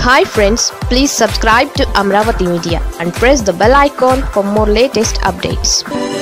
hi friends please subscribe to Amaravati media and press the bell icon for more latest updates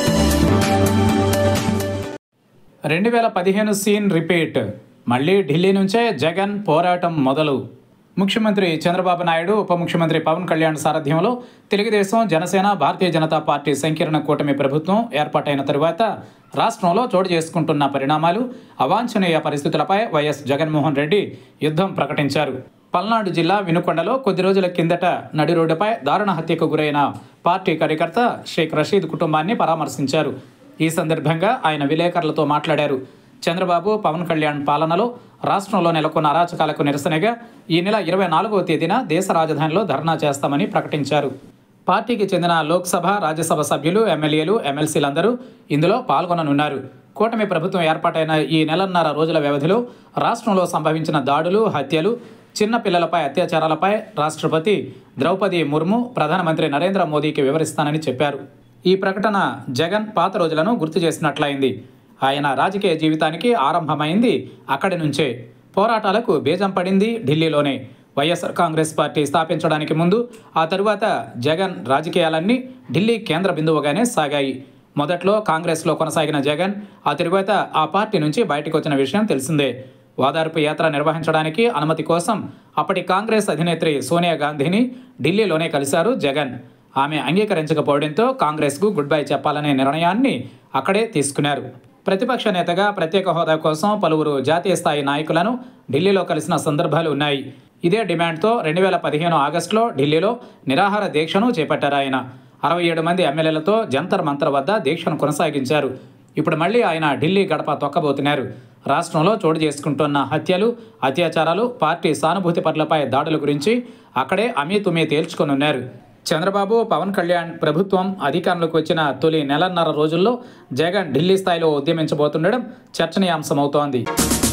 రెండు వేల పదిహేను scene repeat మళ్ళీ ఢిల్లీ నుంచే జగన్ పోరాటం మొదలు ముఖ్యమంత్రి చంద్రబాబు నాయుడు ఉప ముఖ్యమంత్రి పవన్ కళ్యాణ్ సారథ్యంలో తెలుగుదేశం జనసేన భారతీయ జనతా పార్టీ సంకీర్ణ కూటమి ప్రభుత్వం ఏర్పాటైన తరువాత రాష్ట్రంలో చోటు చేసుకుంటున్న పరిణామాలు అవాంఛనీయ పరిస్థితులపై వైఎస్ జగన్మోహన్ రెడ్డి యుద్ధం ప్రకటించారు పల్నాడు జిల్లా వినుకొండలో కొద్ది రోజుల కిందట నడి రోడ్డుపై దారుణ హత్యకు గురైన పార్టీ కార్యకర్త షేక్ రషీద్ కుటుంబాన్ని పరామర్శించారు ఈ సందర్భంగా ఆయన విలేకరులతో మాట్లాడారు చంద్రబాబు పవన్ కళ్యాణ్ పాలనలో రాష్ట్రంలో నెలకొన్న అరాచకాలకు నిరసనగా ఈ నెల ఇరవై నాలుగవ తేదీన దేశ రాజధానిలో ధర్నా చేస్తామని ప్రకటించారు పార్టీకి చెందిన లోక్సభ రాజ్యసభ సభ్యులు ఎమ్మెల్యేలు ఎమ్మెల్సీలందరూ ఇందులో పాల్గొననున్నారు కూటమి ప్రభుత్వం ఏర్పాటైన ఈ నెలన్నర రోజుల వ్యవధిలో రాష్ట్రంలో సంభవించిన దాడులు హత్యలు చిన్న పిల్లలపై అత్యాచారాలపై రాష్ట్రపతి ద్రౌపది ముర్ము ప్రధానమంత్రి నరేంద్ర మోదీకి వివరిస్తానని చెప్పారు ఈ ప్రకటన జగన్ పాత రోజులను గుర్తు చేసినట్లయింది ఆయన రాజకీయ జీవితానికి ఆరంభమైంది అక్కడి నుంచే పోరాటాలకు బీజం పడింది ఢిల్లీలోనే వైఎస్ఆర్ కాంగ్రెస్ పార్టీ స్థాపించడానికి ముందు ఆ తరువాత జగన్ రాజకీయాలన్నీ ఢిల్లీ కేంద్ర బిందువుగానే సాగాయి మొదట్లో కాంగ్రెస్లో కొనసాగిన జగన్ ఆ తరువాత ఆ పార్టీ నుంచి బయటకు వచ్చిన విషయం తెలిసిందే ఓదార్పు యాత్ర నిర్వహించడానికి అనుమతి కోసం అప్పటి కాంగ్రెస్ అధినేత్రి సోనియా గాంధీని ఢిల్లీలోనే కలిశారు జగన్ ఆమె అంగీకరించకపోవడంతో కాంగ్రెస్కు గుడ్ బై చెప్పాలనే నిర్ణయాన్ని అక్కడే తీసుకున్నారు ప్రతిపక్ష నేతగా ప్రత్యేక హోదా కోసం పలువురు జాతీయ స్థాయి నాయకులను ఢిల్లీలో కలిసిన సందర్భాలు ఉన్నాయి ఇదే డిమాండ్తో రెండు వేల పదిహేను ఆగస్టులో ఢిల్లీలో నిరాహార దీక్షను చేపట్టారు ఆయన అరవై ఏడు మంది ఎమ్మెల్యేలతో జంతర్ మంతర్ వద్ద దీక్షను కొనసాగించారు ఇప్పుడు మళ్ళీ ఆయన ఢిల్లీ గడప తొక్కబోతున్నారు రాష్ట్రంలో చోటు చేసుకుంటున్న హత్యలు అత్యాచారాలు పార్టీ సానుభూతి పట్లపై దాడుల గురించి అక్కడే అమీతుమీ తేల్చుకొనున్నారు చంద్రబాబు పవన్ కళ్యాణ్ ప్రభుత్వం అధికారంలోకి వచ్చిన తొలి నెలన్నర రోజుల్లో జగన్ ఢిల్లీ స్థాయిలో ఉద్యమించబోతుండడం చర్చనీయాంశమవుతోంది